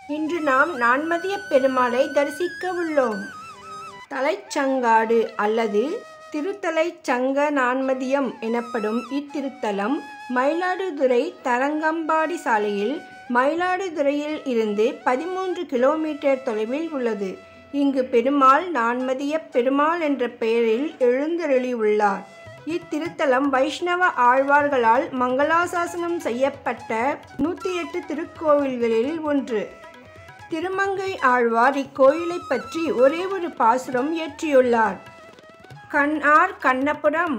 இன்று நாம் நான்மதிய பெருமாளை தரிசிக்க உள்ளோம் தலைச்சங்காடு அல்லது திருத்தலைச்சங்க நான்மதியம் எனப்படும் இத்திருத்தலம் மயிலாடுதுறை தரங்கம்பாடி சாலையில் மயிலாடுதுறையில் இருந்து பதிமூன்று கிலோமீட்டர் தொலைவில் உள்ளது இங்கு பெருமாள் நான்மதிய பெருமாள் என்ற பெயரில் எழுந்தருளியுள்ளார் இத்திருத்தலம் வைஷ்ணவ ஆழ்வார்களால் மங்களாசாசனம் செய்யப்பட்ட நூற்றி எட்டு திருக்கோவில்களில் ஒன்று திருமங்கை ஆழ்வார் இக்கோயிலை பற்றி ஒரே ஒரு பாசுரம் இயற்றியுள்ளார் கண்ணார் கண்ணபுரம்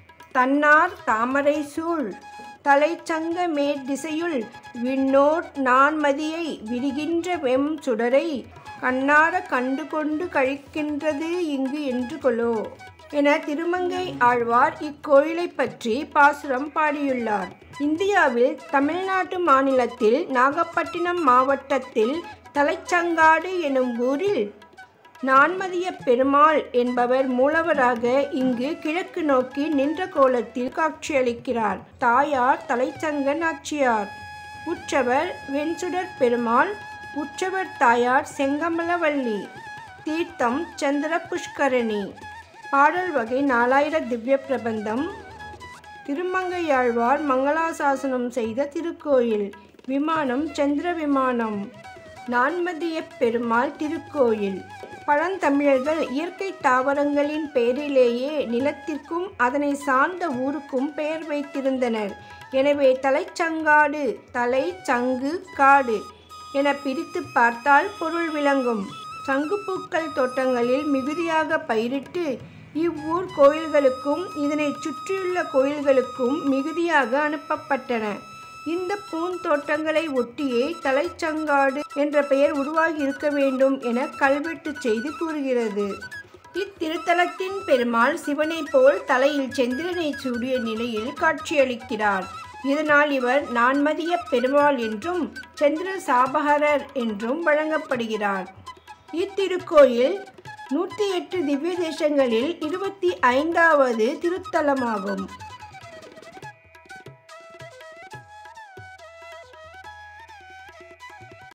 தன்னார் தாமரை சூழ் தலைச்சங்க மேற்திசையுள் விண்ணோர் நான்மதியை விரிகின்ற வெம் சுடரை கண்ணார கண்டு கொண்டு கழிக்கின்றது இங்கு என்று கொலோ என திருமங்கை ஆழ்வார் இக்கோயிலை பற்றி பாசுரம் பாடியுள்ளார் இந்தியாவில் தமிழ்நாட்டு மாநிலத்தில் நாகப்பட்டினம் மாவட்டத்தில் தலைச்சங்காடு எனும் ஊரில் நான்மதிய பெருமாள் என்பவர் மூலவராக இங்கு கிழக்கு நோக்கி நின்ற கோலத்தில் காட்சியளிக்கிறார் தாயார் தலைச்சங்க நாச்சியார் உற்றவர் வெண்சுடர் பெருமாள் உற்றவர் தாயார் செங்கமலவல்லி தீர்த்தம் சந்திர புஷ்கரணி பாடல் வகை நாலாயிர திவ்ய பிரபந்தம் திருமங்கையாழ்வார் மங்களாசாசனம் செய்த திருக்கோயில் விமானம் சந்திர விமானம் நான்மதிய பெருமாள் திருக்கோயில் பழந்தமிழர்கள் இயற்கை தாவரங்களின் பெயரிலேயே நிலத்திற்கும் அதனை சார்ந்த ஊருக்கும் பெயர் வைத்திருந்தனர் எனவே தலைச்சங்காடு தலை சங்கு காடு என பிரித்து பார்த்தால் பொருள் விளங்கும் சங்குப்பூக்கள் தோட்டங்களில் மிகுதியாக பயிரிட்டு இவ்வூர் கோயில்களுக்கும் இதனை சுற்றியுள்ள கோயில்களுக்கும் மிகுதியாக அனுப்பப்பட்டன இந்த பூந்தோட்டங்களை ஒட்டியே தலைச்சங்காடு என்ற பெயர் உருவாகி இருக்க வேண்டும் என கல்வெட்டு செய்தி கூறுகிறது இத்திருத்தலத்தின் பெருமாள் சிவனைப் போல் தலையில் செந்திரனை சூடிய நிலையில் காட்சியளிக்கிறார் இதனால் இவர் நான்மதிய பெருமாள் என்றும் சந்திர சாபகரர் என்றும் வழங்கப்படுகிறார் இத்திருக்கோயில் நூற்றி எட்டு திவ்ய தேசங்களில் இருபத்தி ஐந்தாவது திருத்தலமாகும்